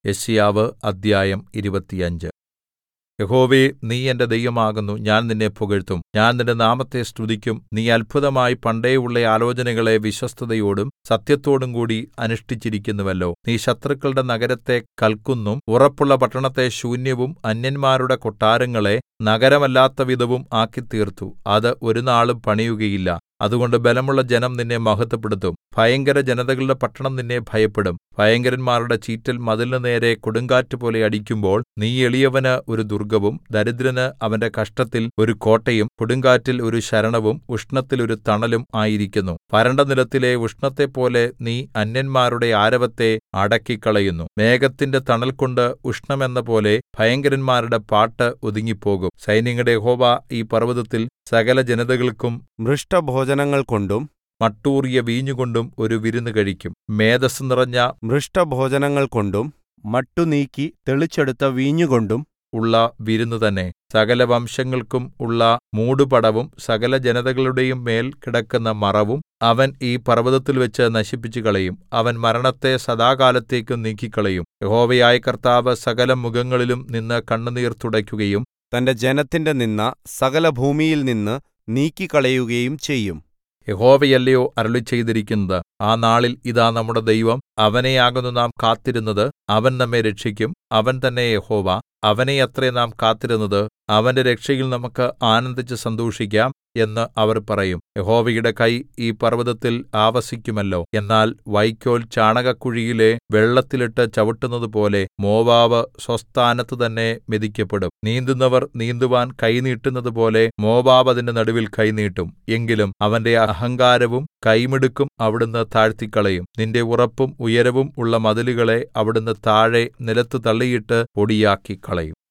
യെശയ്യാവ് അദ്ധ്യായം ഇരുപത്തിയഞ്ച് യഹോവേ നീ എന്റെ ദൈവമാകുന്നു ഞാൻ നിന്നെ പുകഴ്ത്തും ഞാൻ നിന്റെ നാമത്തെ സ്തുതിക്കും നീ അത്ഭുതമായി പണ്ടേയുള്ള ആലോചനകളെ വിശ്വസ്തതയോടും സത്യത്തോടും കൂടി അനുഷ്ഠിച്ചിരിക്കുന്നുവല്ലോ നീ ശത്രുക്കളുടെ നഗരത്തെ കല്ക്കുന്നും ഉറപ്പുള്ള പട്ടണത്തെ ശൂന്യവും അന്യന്മാരുടെ കൊട്ടാരങ്ങളെ നഗരമല്ലാത്തവിധവും ആക്കിത്തീർത്തു അത് ഒരുനാളും പണിയുകയില്ല അതുകൊണ്ട് ബലമുള്ള ജനം നിന്നെ മഹത്വപ്പെടുത്തും ഭയങ്കരജനതകളുടെ പട്ടണം നിന്നെ ഭയപ്പെടും ഭയങ്കരന്മാരുടെ ചീറ്റൽ മതിലിന് നേരെ കൊടുങ്കാറ്റുപോലെ അടിക്കുമ്പോൾ നീ എളിയവന് ഒരു ദുർഗവും ദരിദ്രന് അവന്റെ കഷ്ടത്തിൽ ഒരു കോട്ടയും കൊടുങ്കാറ്റിൽ ഒരു ശരണവും ഉഷ്ണത്തിൽ ഒരു തണലും ആയിരിക്കുന്നു വരണ്ട നിലത്തിലെ ഉഷ്ണത്തെപ്പോലെ നീ അന്യന്മാരുടെ ആരവത്തെ അടക്കിക്കളയുന്നു മേഘത്തിന്റെ തണൽകൊണ്ട് ഉഷ്ണമെന്നപോലെ ഭയങ്കരന്മാരുടെ പാട്ട് ഒതുങ്ങിപ്പോകും സൈന്യങ്ങളുടെ യഹോവ ഈ പർവ്വതത്തിൽ സകല ജനതകൾക്കും മൃഷ്ടഭോജനങ്ങൾ കൊണ്ടും മട്ടൂറിയ വീഞ്ഞുകൊണ്ടും ഒരു വിരുന്ന് കഴിക്കും മേദസ്സു നിറഞ്ഞ മൃഷ്ടഭോജനങ്ങൾ കൊണ്ടും മട്ടുനീക്കി തെളിച്ചെടുത്ത വീഞ്ഞുകൊണ്ടും ഉള്ള വിരുന്ന് തന്നെ സകല വംശങ്ങൾക്കും ഉള്ള മൂടുപടവും സകല ജനതകളുടെയും മേൽ കിടക്കുന്ന മറവും അവൻ ഈ പർവ്വതത്തിൽവെച്ച് നശിപ്പിച്ചുകളയും അവൻ മരണത്തെ സദാകാലത്തേക്കും നീക്കിക്കളയും യഹോവയായ കർത്താവ് സകല മുഖങ്ങളിലും നിന്ന് കണ്ണുനീർ തുടയ്ക്കുകയും തന്റെ ജനത്തിന്റെ നിന്ന സകല ഭൂമിയിൽ നിന്ന് നീക്കിക്കളയുകയും ചെയ്യും യഹോവയല്ലയോ അരുളിച്ചെയ്തിരിക്കുന്നത് ആ നാളിൽ ഇതാ നമ്മുടെ ദൈവം അവനെയാകുന്നു നാം കാത്തിരുന്നത് അവൻ നമ്മെ രക്ഷിക്കും അവൻ തന്നെ യഹോവ അവനെയത്രേ നാം കാത്തിരുന്നത് അവന്റെ രക്ഷയിൽ നമുക്ക് ആനന്ദിച്ച് സന്തോഷിക്കാം എന്ന് അവർ പറയും യഹോവയുടെ കൈ ഈ പർവ്വതത്തിൽ ആവസിക്കുമല്ലോ എന്നാൽ വൈക്കോൽ ചാണകക്കുഴിയിലെ വെള്ളത്തിലിട്ട് ചവിട്ടുന്നതുപോലെ മോവാബ് സ്വസ്ഥാനത്ത് തന്നെ മെതിക്കപ്പെടും നീന്തുന്നവർ നീന്തുവാൻ കൈ നീട്ടുന്നതുപോലെ മോവാബ് അതിന്റെ നടുവിൽ കൈ നീട്ടും എങ്കിലും അവന്റെ അഹങ്കാരവും കൈമിടുക്കും അവിടുന്ന് താഴ്ത്തിക്കളയും നിന്റെ ഉറപ്പും ഉയരവും ഉള്ള മതിലുകളെ അവിടുന്ന് താഴെ നിലത്ത് തള്ളിയിട്ട് പൊടിയാക്കിക്കളയും